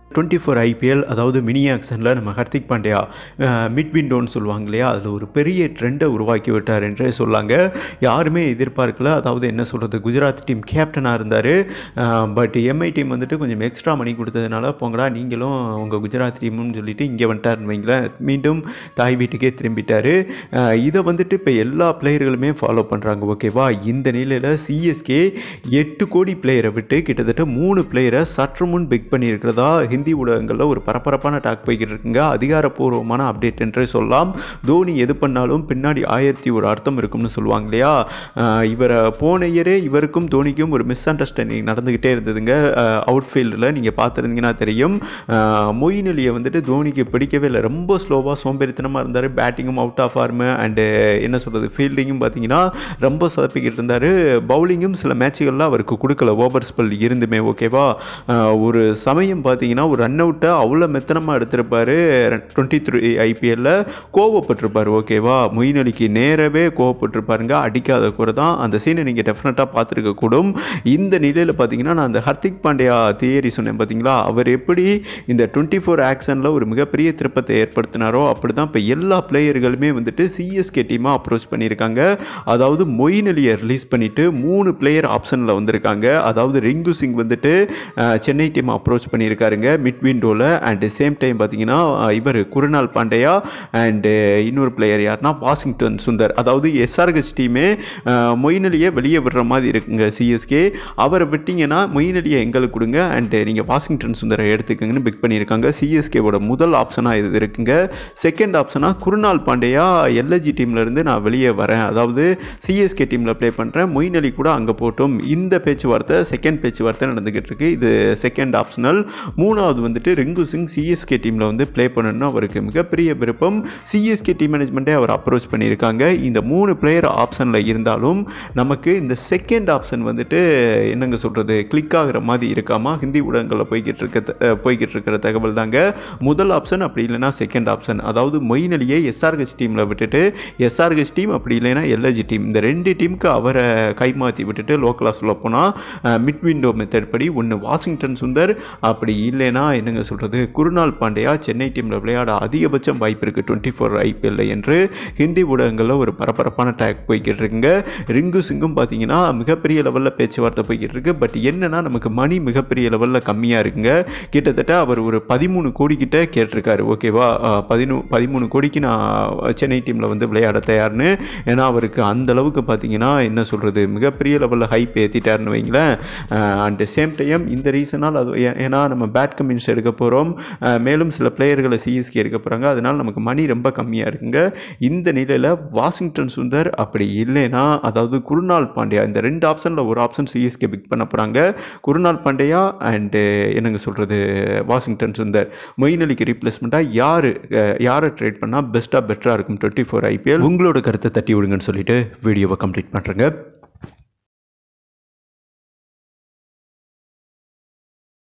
twenty four IPL அதாவது mini ஆக்ஷனில் நம்ம ஹர்திக் பாண்டியா மிட் விண்டோன்னு சொல்லுவாங்க இல்லையா அதில் ஒரு பெரிய ட்ரெண்டை உருவாக்கி விட்டார் என்றே சொல்லாங்க யாருமே எதிர்பார்க்கல அதாவது என்ன சொல்கிறது குஜராத் டீம் கேப்டனாக இருந்தார் பட் எம்ஐ டீம் வந்துட்டு கொஞ்சம் எக்ஸ்ட்ரா மணி கொடுத்ததுனால போங்கடா நீங்களும் உங்கள் குஜராத் டீம்னு சொல்லிட்டு இங்கே வந்துட்டாருன்னு வைங்களேன் மீண்டும் தாய் வீட்டுக்கே திரும்பிட்டார் இதை வந்துட்டு இப்போ எல்லா பிளேயர்களுமே ஃபாலோ பண்ணுறாங்க ஓகேவா இந்த நிலையில் சிஎஸ்கே எட்டு கோடி பிளேயரை விட்டு கிட்டத்தட்ட மூணு பிளேயரை சற்று முன் பிக் பண்ணியிருக்கிறதா ஹிந்தி ஊடகங்களில் ஒரு பரபரப்பான டாக் போய்கிட்டு இருக்குங்க அதிகாரப்பூர்வமான அப்டேட் என்றே சொல்லலாம் தோனி எது பண்ணாலும் பின்னாடி ஆயிரத்தி ஒரு அர்த்தம் இருக்கும்னு சொல்லுவாங்க இல்லையா அஹ் இவரை போன இயரே இவருக்கும் தோனிக்கும் ஒரு மிஸ் அண்டர்ஸ்டாண்டிங் நடந்துக்கிட்டே இருந்ததுங்க அவுட் ஃபீல்டில் நீங்கள் பார்த்துருந்தீங்கன்னா தெரியும் அஹ் மொயின் அலியை வந்துட்டு தோனிக்கு பிடிக்கவே இல்லை ரொம்ப ஸ்லோவாக சோம்பேறித்தனமாக இருந்தார் பேட்டிங்கும் அவுட் ஆஃப் ஆர்மு அண்டு என்ன சொல்கிறது ஃபீல்டிங்கும் பார்த்தீங்கன்னா ரொம்ப சொதப்பிக்கிட்டு இருந்தார் பவுலிங்கும் சில மேட்சுகளில் அவருக்கு கொடுக்கல ஓவர் ஸ்பெல் இருந்துமே ஓகேவா அஹ் ஒரு சமயம் பார்த்தீங்கன்னா ஒரு ரன் அவுட்டை அவ்வளோ மெத்தனமாக எடுத்திருப்பாரு டுவெண்ட்டி த்ரீ ஐபிஎல்ல கோவப்பட்டிருப்பார் ஓகேவா மொயின் அலிக்கு நேரவே கோவப்பட்டிருப்பாருங்க அடிக்காத குறை தான் அந்த சீனை நீங்கள் டெஃபினட்டாக பார்த்துருக்க கூடும் இந்த நிலையில் பார்த்தீங்கன்னா நான் அந்த ஹர்திக் பாண்டியா தியரி சொன்னேன் பார்த்தீங்களா அவர் எப்படி இந்த டுவெண்ட்டி ஃபோர் ஆக்ஷனில் ஒரு மிகப்பெரிய திருப்பத்தை ஏற்படுத்தினாரோ அப்படி தான் இப்போ எல்லா பிளேயர்களுமே வந்துட்டு சிஎஸ்கே டீமாக அப்ரோச் பண்ணியிருக்காங்க அதாவது மொயின் அலியை ரிலீஸ் பண்ணிவிட்டு மூணு பிளேயர் ஆப்ஷனில் வந்திருக்காங்க அதாவது ரிங்கு சிங் வந்துட்டு அஹ், சென்னை டீம் அப்ரோச் பண்ணியிருக்காருங்க மிட் விண்டோவில் அண்ட் சேம் டைம் பார்த்தீங்கன்னா அஹ், இவர் குருநாள் பாண்டியா அண்டு இன்னொரு பிளேயர் யாருன்னா வாஷிங்டன் சுந்தர் அதாவது எஸ்ஆர்ஹெச் டீமே அஹ், மொயின் அலியை வெளியே விடுற மாதிரி இருக்குங்க சிஎஸ்கே அவரை விட்டீங்கன்னா மொயின் அலியை எங்களுக்கு கொடுங்க அண்ட் நீங்கள் வாஷிங்டன் சுந்தரை எடுத்துக்கங்கன்னு பிக் பண்ணியிருக்காங்க சிஎஸ்கேவோட முதல் ஆப்ஷனாக இது இருக்குங்க செகண்ட் ஆப்ஷனாக குருநாள் பாண்டியா எல்ஐஜி டீம்லேருந்து நான் வெளியே வரேன் அதாவது சிஎஸ்கே டீமில் ப்ளே பண்ணுறேன் மொயின் அலி கூட அங்கே போட்டும் இந்த பேச்சுவார்த்தை செகண்ட் பேச்சுவார்த்தை நடந்துக்கிட்டு இருக்கு இது செகண்ட் ஆப்ஷனல் மூணாவது வந்துட்டு ரிங்கு சிங் சிஎஸ்கே டீமில் வந்து ப்ளே பண்ணணும்னு அவருக்கு மிகப்பெரிய விருப்பம் சிஎஸ்கே டீம் மேனேஜ்மெண்ட்டே அவர் அப்ரோச் பண்ணியிருக்காங்க இந்த மூணு பிளேயர் ஆப்ஷனில் இருந்தாலும் நமக்கு இந்த செகண்ட் ஆப்ஷன் வந்துட்டு என்னங்க சொல்கிறது கிளிக் ஆகிற மாதிரி இருக்காமா ஹிந்தி ஊடகங்களில் போய்கிட்டு இருக்க த- அஹ் போய்கிட்டு இருக்கிற தகவல் தாங்க முதல் ஆப்ஷன் அப்படி இல்லைன்னா செகண்ட் ஆப்ஷன் அதாவது மொயின் அலியை எஸ்ஆர்ஹெச் டீமில் விட்டுட்டு எஸ்ஆர்ஹெச் டீம் அப்படி இல்லைன்னா எல்ஐஜி டீம் இந்த ரெண்டு டீமுக்கு அவரை கைமாற்றி விட்டுட்டு லோக்கலாக சொல்ல போனால் மிட் விண்டோ மெத்தட் படி ஒன்று வாஷிங்டன் சுந்தர் அப்படி இல்லைன்னா என்னங்க சொல்கிறது குருநாள் பாண்டியா சென்னை டீமில் விளையாட அதிகபட்சம் வாய்ப்பு இருக்குது டுவெண்ட்டி ஃபோர் ஐபிஎல்ல என்று ஹிந்தி ஊடகங்களில் ஒரு பரபரப்பான டேக் போய்கிட்டு இருக்குங்க ரிங்கு சிங்கும் பார்த்தீங்கன்னா மிகப்பெரிய லெவலில் பேச்சுவார்த்தை போய்கிட்டு இருக்கு பட் என்னன்னா நமக்கு மணி மிகப்பெரிய லெவலில் கம்மியாக இருக்குங்க கிட்டத்தட்ட அவர் ஒரு பதிமூணு கோடி கிட்ட கேட்டிருக்காரு ஓகேவா பதினூ பதிமூணு கோடிக்கு நான் சென்னை டீமில் வந்து விளையாட தயார்னு ஏன்னா அவருக்கு அந்த அளவுக்கு பார்த்தீங்கன்னா என்ன சொல்கிறது மிகப்பெரிய லெவலில் ஹைப் ஏற்றிட்டாருன்னு வைங்களேன் அண்ட் சேம் டைம் இந்த ரீசனால் அது ஏ- ஏன்னா நம்ம பேட் கமின்ஸ் எடுக்க போகிறோம் மேலும் சில பிளேயர்களை சிஎஸ்கே எடுக்க போகிறாங்க அதனால் நமக்கு மணி ரொம்ப கம்மியாக இருக்குங்க இந்த நிலையில் வாஷிங்டன் சுந்தர் அப்படி இல்லைன்னா அதாவது குருநாள் பாண்டியா இந்த ரெண்டு ஆப்ஷனில் ஒரு ஆப்ஷன் சிஎஸ்கே பிக் பண்ண போகிறாங்க குருநாள் பாண்டியா அண்டு என்னங்க சொல்கிறது வாஷிங்டன் சுந்தர் மொயின் அலிக்கு ரீப்ளேஸ்மெண்ட்டாக யார் யாரை ட்ரேட் பண்ணால் பெஸ்ட்டாக பெட்டராக இருக்கும் டுவெண்ட்டி ஃபோர் ஐபிஎல் உங்களோட கருத்தை தட்டி விடுங்கன்னு சொல்லிட்டு வீடியோவை கம்ப்ளீட் பண்ணுறேங்க